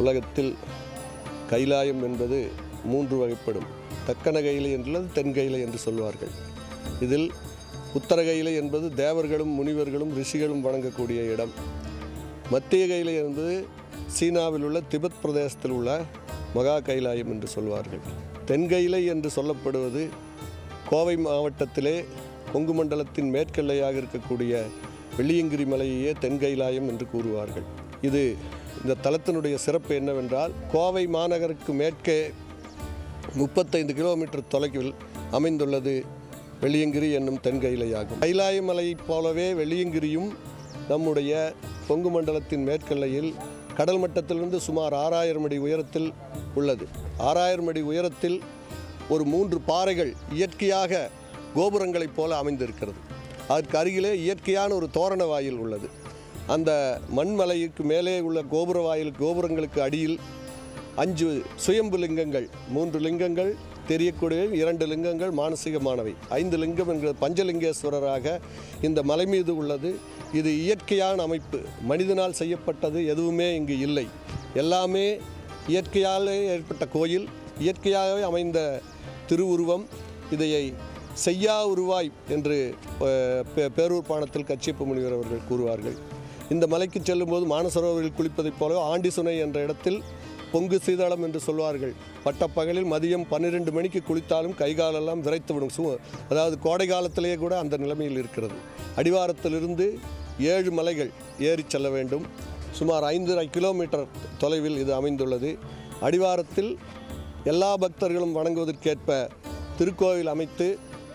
உலகத்தில் கைலாயம் என்பது மூன்று வகைப்படும் தக்கன கைலை என்றுள்ளது தென்கைலை என்று சொல்வார்கள் இதில் உத்தர கைலை என்பது தேவர்களும் முனிவர்களும் ரிஷிகளும் வணங்கக்கூடிய இடம் மத்திய கைலை என்பது சீனாவில் உள்ள திபெத் பிரதேசத்தில் உள்ள மகா கைலாயம் என்று சொல்வார்கள் தென்கைலை என்று சொல்லப்படுவது கோவை மாவட்டத்திலே கொங்கு மண்டலத்தின் மேற்கெல்லையாக இருக்கக்கூடிய வெள்ளியங்கிரி மலையையே தென்கைலாயம் என்று கூறுவார்கள் இது இந்த தலத்தினுடைய சிறப்பு என்னவென்றால் கோவை மாநகருக்கு மேற்கே முப்பத்தைந்து கிலோமீட்டர் தொலைவில் அமைந்துள்ளது வெள்ளியங்கிரி என்னும் தென்கைலையாகும் கைலாய மலையைப் போலவே வெள்ளியங்கிரியும் நம்முடைய கொங்கு மண்டலத்தின் மேற்கெல்லையில் கடல் மட்டத்திலிருந்து சுமார் ஆறாயிரம் அடி உயரத்தில் உள்ளது ஆறாயிரம் அடி உயரத்தில் ஒரு மூன்று பாறைகள் இயற்கையாக கோபுரங்களைப் போல அமைந்திருக்கிறது அதற்கு அருகிலே இயற்கையான ஒரு தோரண வாயில் உள்ளது அந்த மண்மலைக்கு மேலே உள்ள கோபுர வாயில் கோபுரங்களுக்கு அடியில் அஞ்சு சுயம்பு லிங்கங்கள் மூன்று லிங்கங்கள் தெரியக்கூடிய இரண்டு லிங்கங்கள் மானசீகமானவை ஐந்து லிங்கம் என்கிற பஞ்சலிங்கேஸ்வரராக இந்த மலை மீது உள்ளது இது இயற்கையான அமைப்பு மனிதனால் செய்யப்பட்டது எதுவுமே இங்கு இல்லை எல்லாமே இயற்கையாலே ஏற்பட்ட கோயில் இயற்கையாகவே அமைந்த திருவுருவம் இதையை செய்யா உருவாய் என்று அஹ், பே- பேரூர் பாணத்தில் கச்சியப்ப முனிவர் அவர்கள் கூறுவார்கள் இந்த மலைக்கு செல்லும்போது மானசரோவரில் குளிப்பதைப் போல ஆண்டிசுனை என்ற இடத்தில் பொங்கு சீதளம் என்று சொல்வார்கள் பட்டப்பகலில் மதியம் பன்னிரெண்டு மணிக்கு குளித்தாலும் கைகாலெல்லாம் விரைத்துவிடும் சு அதாவது கோடை காலத்திலேயே கூட அந்த நிலைமையில் இருக்கிறது அடிவாரத்திலிருந்து ஏழு மலைகள் ஏறி செல்ல வேண்டும் சுமார் ஐந்தரை கிலோமீட்டர் தொலைவில் இது அமைந்துள்ளது அடிவாரத்தில் எல்லா பக்தர்களும் வணங்குவதற்கேற்ப திருக்கோவில் அமைத்து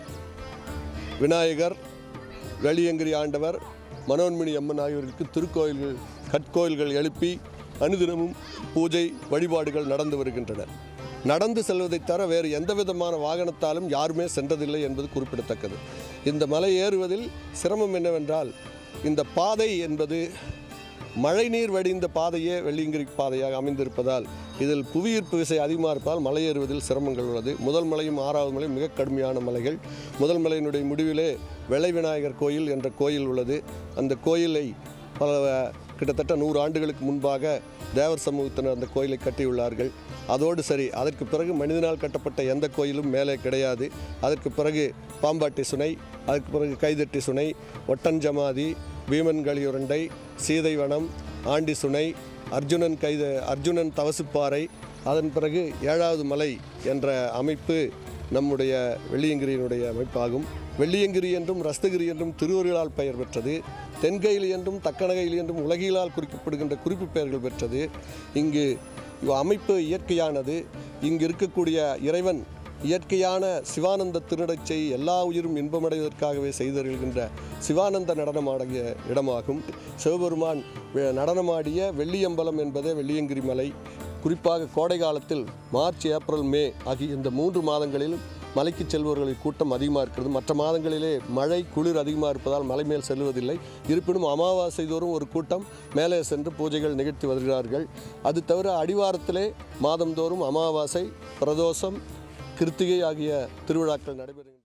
விநாயகர் வெளியங்கிரி ஆண்டவர் மனோன்மினி அம்மன் ஆகியோருக்கு திருக்கோயில்கள் கற்கோயில்கள் எழுப்பி அனுதினமும் பூஜை வழிபாடுகள் நடந்து வருகின்றன நடந்து செல்வதைத் தவிர வேறு எந்த விதமான வாகனத்தாலும் யாருமே சென்றதில்லை என்பது குறிப்பிடத்தக்கது இந்த மலை ஏறுவதில் சிரமம் என்னவென்றால் இந்த பாதை என்பது மழைநீர் வடிந்த பாதையே வெள்ளியங்கிரி பாதையாக அமைந்திருப்பதால் இதில் புவியீர்ப்பு விசை அதிகமாக இருப்பதால் மலை ஏறுவதில் சிரமங்கள் உள்ளது முதல் மலையும் ஆறாவது மலையும் மிக கடுமையான மலைகள் முதல் மலையினுடைய முடிவிலே வெள்ளை விநாயகர் கோயில் என்ற கோயில் உள்ளது அந்த கோயிலை பல கிட்டத்தட்ட நூறு ஆண்டுகளுக்கு முன்பாக தேவர் சமூகத்தினர் அந்த கோயிலை கட்டியுள்ளார்கள் அதோடு சரி அதற்கு பிறகு மனிதனால் கட்டப்பட்ட எந்த கோயிலும் மேலே கிடையாது அதற்கு பிறகு பாம்பாட்டி சுனை அதற்கு பிறகு கைதட்டி சுனை ஒட்டன் ஜமாதி பீமன் களியுரண்டை சீதைவனம் ஆண்டி சுனை அர்ஜுனன் கைத அர்ஜுனன் தவசுப்பாறை அதன் பிறகு ஏழாவது மலை என்ற அமைப்பு நம்முடைய வெள்ளியங்கிரியினுடைய அமைப்பாகும் வெள்ளியங்கிரி என்றும் ரஸ்தகிரி என்றும் திருவருளால் பெயர் பெற்றது தென்கையில் என்றும் தக்கணகையில் என்றும் உலகிலால் குறிக்கப்படுகின்ற குறிப்பு பெயர்கள் பெற்றது இங்கு இவ் அமைப்பு இயற்கையானது இங்கு இருக்கக்கூடிய இறைவன் இயற்கையான சிவானந்த திருநடச்சை எல்லா உயிரும் இன்பமடைவதற்காகவே செய்தருகின்ற சிவானந்த நடனமாடிய இடமாகும் சிவபெருமான் வெ- நடனமாடிய வெள்ளியம்பலம் என்பதே வெள்ளியங்கிரி மலை குறிப்பாக கோடை காலத்தில் மார்ச் ஏப்ரல் மே ஆகிய இந்த மூன்று மாதங்களிலும் மலைக்கு செல்பவர்களின் கூட்டம் அதிகமாக இருக்கிறது மற்ற மாதங்களிலே மழை குளிர் அதிகமாக இருப்பதால் மலை மேல் செல்வதில்லை இருப்பினும் அமாவாசை தோறும் ஒரு கூட்டம் மேலே சென்று பூஜைகள் நிகழ்த்தி வருகிறார்கள் அது தவிர அடிவாரத்திலே மாதந்தோறும் அமாவாசை பிரதோஷம் கிருத்திகை ஆகிய திருவிழாக்கள் நடைபெறுகின்றன